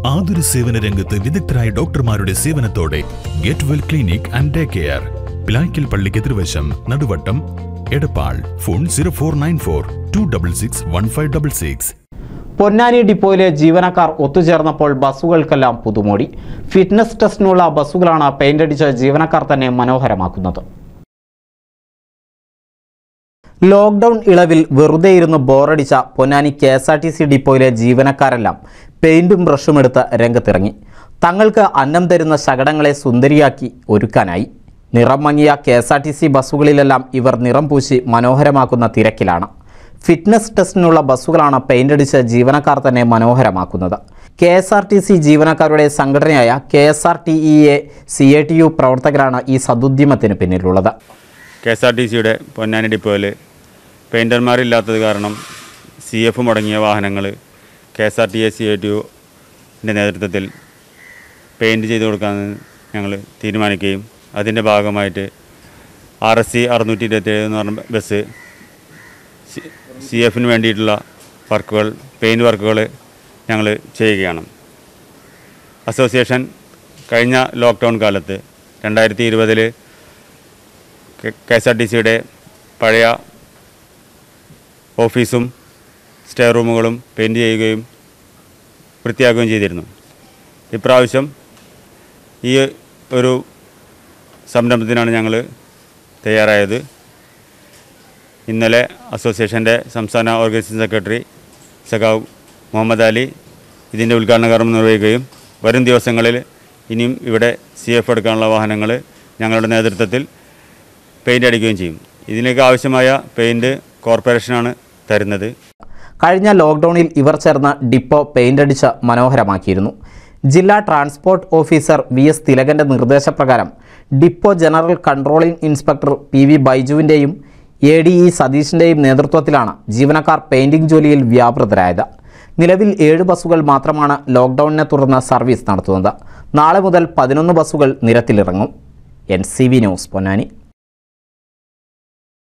ആതുര സേവന രംഗത്ത് വിദഗ്ധരായ ഡോക്ടർമാരുടെ സേവനത്തോടെ get well clinic and day care Pilaykkal പള്ളിക്ക് എതിർവശം Naduvattom Edappal phone zero four nine four two double six one five double six Ponnani ഡിപ്പോയിലെ ജീവനക്കാർ ഒത്തുചേർന്നപ്പോൾ ബസ്സുകൾക്കെല്ലാം പുതുമോടി ഫിറ്റ്നസ് ടെസ്റ്റിനുള്ള ബസ്സുകളാണ് പെയിന്റ് അടിച്ച് ജീവനക്കാർ തന്നെ മനോഹരമാക്കുന്നത് ലോക്ക്ഡൌൺ ഇളവിൽ വെറുതെ ഇരുന്ന് ബോറടിച്ച Ponnani K S R T C ഡിപ്പോയിലെ ജീവനക്കാരെല്ലാം പെയിന്റും ബ്രഷും എടുത്ത് രംഗത്തിറങ്ങി തങ്ങൾക്ക് അന്നം തരുന്ന ശകടങ്ങളെ സുന്ദരിയാക്കി ഒരുക്കാനായി നിറം മങ്ങിയ K S R T C ബസ്സുകളിലെല്ലാം ഇവർ നിറം പൂശി മനോഹരമാക്കുന്ന തിരക്കിലാണ് ഫിറ്റ്നസ് ടെസ്റ്റിനുള്ള ബസ്സുകളാണ് പെയിന്റ് അടിച്ച് ജീവനക്കാർ തന്നെ മനോഹരമാക്കുന്നത് K S R T C ജീവനക്കാരുടെ സംഘടനയായ K S R T E A C A T U പ്രവർത്തകരാണ് ഈ സദുദ്യമത്തിന് പിന്നിലുള്ളത് കെ എസ് ആർ ടി സിയുടെ പൊന്നാനി ഡിപ്പോയിൽ പെയിൻറ്റർമാരില്ലാത്തത് കാരണം സി എഫ് മുടങ്ങിയ വാഹനങ്ങൾ K S R T A C A T യുവിൻ്റെ നേതൃത്വത്തിൽ പെയിൻറ്റ് ചെയ്ത് കൊടുക്കാമെന്ന് ഞങ്ങൾ തീരുമാനിക്കുകയും അതിൻ്റെ ഭാഗമായിട്ട് ആർ എസ് സി അറുന്നൂറ്റി ഇരുപത്തേഴ് എന്ന് പറഞ്ഞ ബസ് സി എഫിന് വേണ്ടിയിട്ടുള്ള വർക്കുകൾ പെയിൻറ്റ് വർക്കുകൾ ഞങ്ങൾ ചെയ്യുകയാണ് അസോസിയേഷൻ കഴിഞ്ഞ ലോക്ക്ഡൗൺ കാലത്ത് രണ്ടായിരത്തി ഇരുപതിൽ കെ എസ് ആർ ടി സിയുടെ പഴയ ഓഫീസും സ്റ്റേ റൂമുകളും പെയിൻറ്റ് ചെയ്യുകയും വൃത്തിയാക്കുകയും ചെയ്തിരുന്നു ഇപ്രാവശ്യം ഈ ഒരു സംരംഭത്തിനാണ് ഞങ്ങൾ തയ്യാറായത് ഇന്നലെ അസോസിയേഷൻ്റെ സംസ്ഥാന ഓർഗനൈസേഷൻ സെക്രട്ടറി സഖാവ് മുഹമ്മദ് അലി ഇതിൻ്റെ ഉദ്ഘാടന കർമ്മം നിർവഹിക്കുകയും വരും ദിവസങ്ങളിൽ ഇനിയും ഇവിടെ സി എഫ് എടുക്കാനുള്ള വാഹനങ്ങൾ ഞങ്ങളുടെ നേതൃത്വത്തിൽ പെയിൻ്റ് അടിക്കുകയും ചെയ്യും ഇതിലേക്ക് ആവശ്യമായ പെയിൻറ്റ് കോർപ്പറേഷനാണ് തരുന്നത് കഴിഞ്ഞ ലോക്ക്ഡൌണിൽ ഇവർ ചേർന്ന് ഡിപ്പോ പെയിന്റ് അടിച്ച് മനോഹരമാക്കിയിരുന്നു ജില്ലാ ട്രാൻസ്പോർട്ട് ഓഫീസർ വി എസ് തിലകന്റെ നിർദ്ദേശപ്രകാരം depot general controlling inspector P V ബൈജുവിൻ്റെയും എ ഡി ഇ സതീഷിൻ്റെയും നേതൃത്വത്തിലാണ് ജീവനക്കാർ പെയിന്റിംഗ് ജോലിയിൽ വ്യാപൃതരായത് നിലവിൽ ഏഴ് ബസ്സുകൾ മാത്രമാണ് ലോക്ക്ഡൌണിനെ തുടർന്ന് സർവീസ് നടത്തുന്നത് നാളെ മുതൽ പതിനൊന്ന് ബസ്സുകൾ നിരത്തിലിറങ്ങും N C V news Ponnani